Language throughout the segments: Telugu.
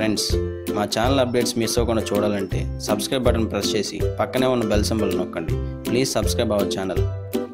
ఫ్రెండ్స్ మా ఛానల్ అప్డేట్స్ మిస్ అవ్వకుండా చూడాలంటే సబ్స్క్రైబ్ బటన్ ప్రెస్ చేసి పక్కనే ఉన్న బెల్ సింబల్ నొక్కండి please subscribe our channel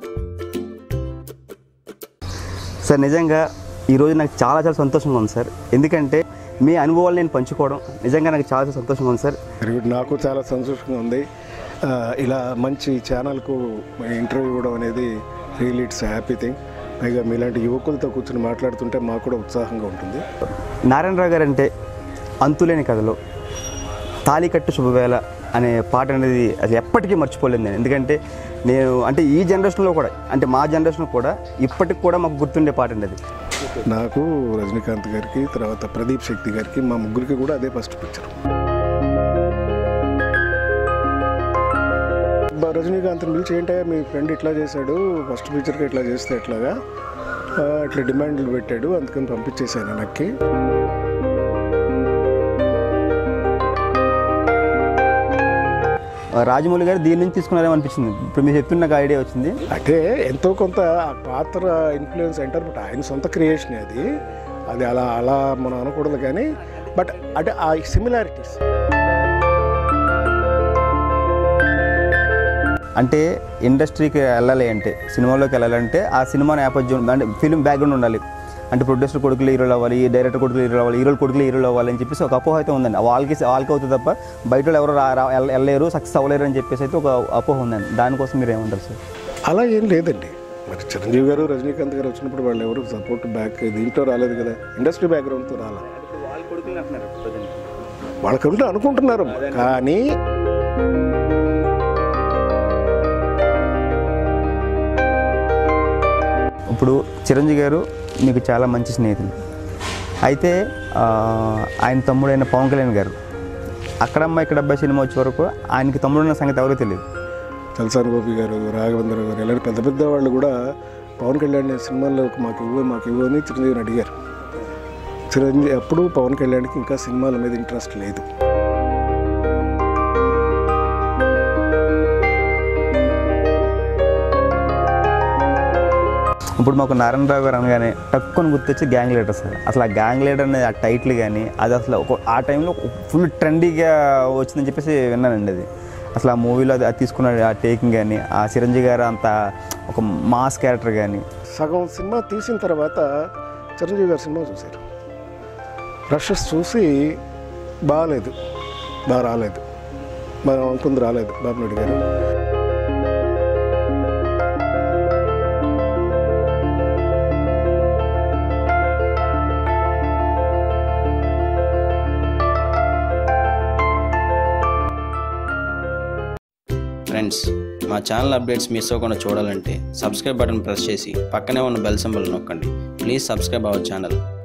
sir నిజంగా ఈరోజు నాకు చాలా చాలా సంతోషంగా ఉంది సార్ ఎందుకంటే మీ అనుభవాలు నేను పంచుకోవడం నిజంగా నాకు చాలా చాలా సంతోషంగా ఉంది సార్ వెరీ గుడ్ నాకు చాలా సంతోషంగా ఉంది ఆ, ఇలా మంచి ఛానల్కు ఇంటర్వ్యూ ఇవ్వడం అనేది రియల్ ఇట్స్ హ్యాపీ థింగ్ పైగా మీలాంటి యువకులతో కూర్చొని మాట్లాడుతుంటే మాకు కూడా ఉత్సాహంగా ఉంటుంది నారాయణరావు గారు అంటే అంతులేని కథలో తాళికట్టు శుభవేళ అనే పాట అనేది అది ఎప్పటికీ మర్చిపోలేదు నేను ఎందుకంటే నేను అంటే ఈ జనరేషన్లో కూడా అంటే మా జనరేషన్లో కూడా ఇప్పటికి కూడా మాకు గుర్తుండే పాట అండి అది నాకు రజనీకాంత్ గారికి తర్వాత ప్రదీప్ శక్తి గారికి మా ముగ్గురికి కూడా అదే ఫస్ట్ పిక్చర్ రజనీకాంత్ని పిలిచి ఏంటయ్యా మీ ఫ్రెండ్ ఇట్లా చేశాడు ఫస్ట్ పిక్చర్కి ఇట్లా చేస్తే ఎట్లాగా ఆ, ఇట్లా డిమాండ్లు పెట్టాడు అందుకని పంపించేశాను వెనక్కి రాజమౌళి గారు దీని నుంచి తీసుకున్నారేమో అనిపించింది ఇప్పుడు మీరు చెప్తున్న నాకు ఐడియా వచ్చింది అంటే ఎంతో కొంత ఆ పాత్ర ఇన్ఫ్లుయెన్స్ అంటారు బట్ ఆయన సొంత క్రియేషన్ అది అది అలా అలా మనం అనకూడదు కానీ బట్ అంటే ఆ సిమిలారిటీస్ అంటే ఇండస్ట్రీకి వెళ్ళాలి అంటే సినిమాలోకి వెళ్ళాలంటే ఆ సినిమా నేపథ్యం అంటే ఫిలిం బ్యాక్గ్రౌండ్ ఉండాలి అంటే ప్రొడ్యూసర్ కొడుకులు హీరోలు అవ్వాలి డైరెక్టర్ కొడుకులు హీరోలు అవ్వాలి హీరోలు కొడుకులు హీరోలు అవ్వాలి అని చెప్పేసి ఒక అపోహ అయితే ఉందండి వాళ్ళకి వాళ్ళకి అవుతుంది తప్ప బయట వాళ్ళు ఎవరు రా- రా- వెళ్ళ- వెళ్ళలేరు సక్సెస్ అవ్వలేరు అని చెప్పేసి అయితే ఒక అపోహ ఉందండి దానికోసం మీరు ఏమంటారు సార్ అలా ఏం లేదండి మరి చిరంజీవి గారు రజనీకాంత్ గారు వచ్చినప్పుడు వాళ్ళు ఎవరు సపోర్ట్ బ్యాక్ దీంట్లో రాలేదు కదా ఇండస్ట్రీ బ్యాక్గ్రౌండ్తో రాలా వాళ్ళకంటే అనుకుంటున్నారు కానీ ఇప్పుడు చిరంజీవి గారు మీకు చాలా మంచి స్నేహితులు అయితే ఆ, ఆయన తమ్ముడైన పవన్ కళ్యాణ్ గారు అక్కడమ్మ ఇక్కడ అబ్బాయి సినిమా వచ్చే వరకు ఆయనకి తమ్ముడు ఉన్న సంగతి ఎవరో తెలియదు తలసాని గోపి గారు రాఘవేంద్ర గారు ఇలాంటి పెద్ద పెద్ద వాళ్ళు కూడా పవన్ కళ్యాణ్ సినిమాల్లో మాకు ఇవ్వ మాకు ఇవ్వు అని చిరంజీవిని అడిగారు చిరంజీవి అప్పుడు పవన్ కళ్యాణ్కి ఇంకా సినిమాల మీద ఇంట్రెస్ట్ లేదు ఇప్పుడు మాకు నారాయణరావు గారు అనగానే టక్కుని గుర్తొచ్చి గ్యాంగ్ లీడర్ సార్ అసలు ఆ గ్యాంగ్ లీడర్ అనే ఆ టైటిల్ కానీ అది అసలు ఒక ఆ టైంలో ఫుల్ ట్రెండీగా వచ్చిందని చెప్పేసి విన్నానండి అది అసలు ఆ మూవీలో అది అది తీసుకున్న ఆ టేకింగ్ కానీ ఆ చిరంజీవి గారు అంత ఒక మాస్ క్యారెక్టర్ కానీ సగం సినిమా తీసిన తర్వాత చిరంజీవి గారి సినిమా చూశారు రషెస్ చూసి బాగాలేదు బాగా రాలేదు మనం అనుకుంది రాలేదు బాబునాయుడు గారు ఫ్రెండ్స్ మా ఛానల్ అప్డేట్స్ మిస్ అవ్వకుండా చూడాలంటే సబ్స్క్రైబ్ బటన్ ప్రెస్ చేసి పక్కనే ఉన్న బెల్ సింబల్ నొక్కండి ప్లీజ్ సబ్స్క్రైబ్ అవర్ ఛానల్